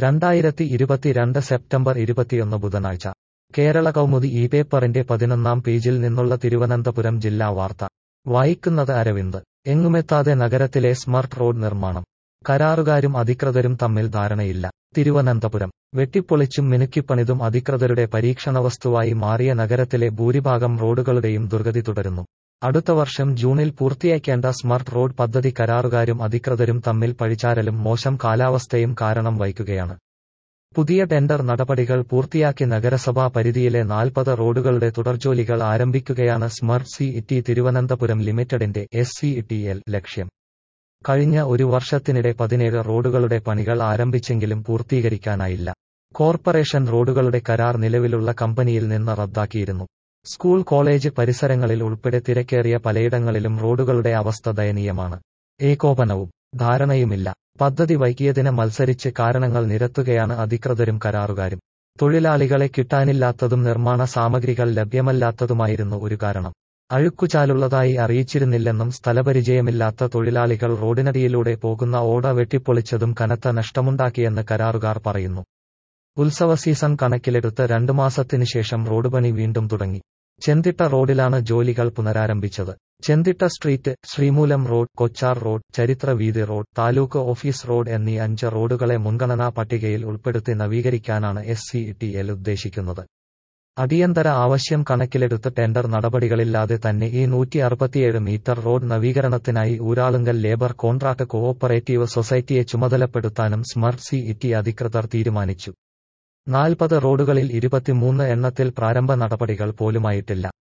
രണ്ടായിരത്തി ഇരുപത്തിരണ്ട് സെപ്റ്റംബർ ഇരുപത്തിയൊന്ന് ബുധനാഴ്ച കേരള കൗമുദി ഈ പേപ്പറിന്റെ പതിനൊന്നാം പേജിൽ നിന്നുള്ള തിരുവനന്തപുരം ജില്ലാ വാർത്ത വായിക്കുന്നത് അരവിന്ദ് എങ്ങുമെത്താതെ നഗരത്തിലെ സ്മാർട്ട് റോഡ് നിർമ്മാണം കരാറുകാരും അധികൃതരും തമ്മിൽ ധാരണയില്ല തിരുവനന്തപുരം വെട്ടിപ്പൊളിച്ചും മിനുക്കിപ്പണിതും അധികൃതരുടെ പരീക്ഷണവസ്തുവായി മാറിയ നഗരത്തിലെ ഭൂരിഭാഗം റോഡുകളുടെയും ദുർഗതി തുടരുന്നു അടുത്ത വർഷം ജൂണിൽ പൂർത്തിയാക്കേണ്ട സ്മാർട്ട് റോഡ് പദ്ധതി കരാറുകാരും അധികൃതരും തമ്മിൽ പഴിചാരലും മോശം കാലാവസ്ഥയും കാരണം വൈകുകയാണ് പുതിയ ടെൻഡർ നടപടികൾ പൂർത്തിയാക്കി നഗരസഭാ പരിധിയിലെ നാൽപ്പത് റോഡുകളുടെ തുടർജോലികൾ ആരംഭിക്കുകയാണ് smart C E T Thiruvananthapuram ലിമിറ്റഡിന്റെ S C E T L ലക്ഷ്യം കഴിഞ്ഞ ഒരു വർഷത്തിനിടെ പതിനേഴ് റോഡുകളുടെ പണികൾ ആരംഭിച്ചെങ്കിലും പൂർത്തീകരിക്കാനായില്ല കോർപ്പറേഷൻ റോഡുകളുടെ കരാർ നിലവിലുള്ള കമ്പനിയിൽ നിന്ന് റദ്ദാക്കിയിരുന്നു സ്കൂൾ കോളേജ് പരിസരങ്ങളിൽ ഉൾപ്പെടെ തിരക്കേറിയ പലയിടങ്ങളിലും റോഡുകളുടെ അവസ്ഥ ദയനീയമാണ് ഏകോപനവും ധാരണയുമില്ല പദ്ധതി വൈകിയതിന് മത്സരിച്ച് കാരണങ്ങൾ നിരത്തുകയാണ് അധികൃതരും കരാറുകാരും തൊഴിലാളികളെ കിട്ടാനില്ലാത്തതും നിർമ്മാണ സാമഗ്രികൾ ലഭ്യമല്ലാത്തതുമായിരുന്നു ഒരു കാരണം അഴുക്കുചാലുള്ളതായി അറിയിച്ചിരുന്നില്ലെന്നും സ്ഥലപരിചയമില്ലാത്ത തൊഴിലാളികൾ റോഡിനടിയിലൂടെ പോകുന്ന ഓട വെട്ടിപ്പൊളിച്ചതും കനത്ത നഷ്ടമുണ്ടാക്കിയെന്ന് കരാറുകാർ പറയുന്നു ഉത്സവ സീസൺ കണക്കിലെടുത്ത് രണ്ടു മാസത്തിനു ശേഷം റോഡ് പണി വീണ്ടും തുടങ്ങി ചെന്തിട്ട റോഡിലാണ് ജോലികൾ പുനരാരംഭിച്ചത് Chenthitta street Sreemoolam road Kochar road ചരിത്ര വീതി റോഡ് താലൂക്ക് ഓഫീസ് റോഡ് എന്നീ അഞ്ച് റോഡുകളെ മുൻഗണനാ പട്ടികയിൽ ഉൾപ്പെടുത്തി നവീകരിക്കാനാണ് എസ് സി ടി എൽ ഉദ്ദേശിക്കുന്നത് അടിയന്തര ആവശ്യം കണക്കിലെടുത്ത് ടെൻഡർ നടപടികളില്ലാതെ തന്നെ ഈ നൂറ്റി അറുപത്തിയേഴ് മീറ്റർ റോഡ് നവീകരണത്തിനായി ഊരാളുങ്കൽ ലേബർ കോൺട്രാക്ട് കോഓപ്പറേറ്റീവ് സൊസൈറ്റിയെ ചുമതലപ്പെടുത്താനും സ്മാർട്ട് സി ഇ അധികൃതർ തീരുമാനിച്ചു നാൽപ്പത് റോഡുകളിൽ ഇരുപത്തിമൂന്ന് എണ്ണത്തിൽ പ്രാരംഭ നടപടികൾ പോലുമായിട്ടില്ല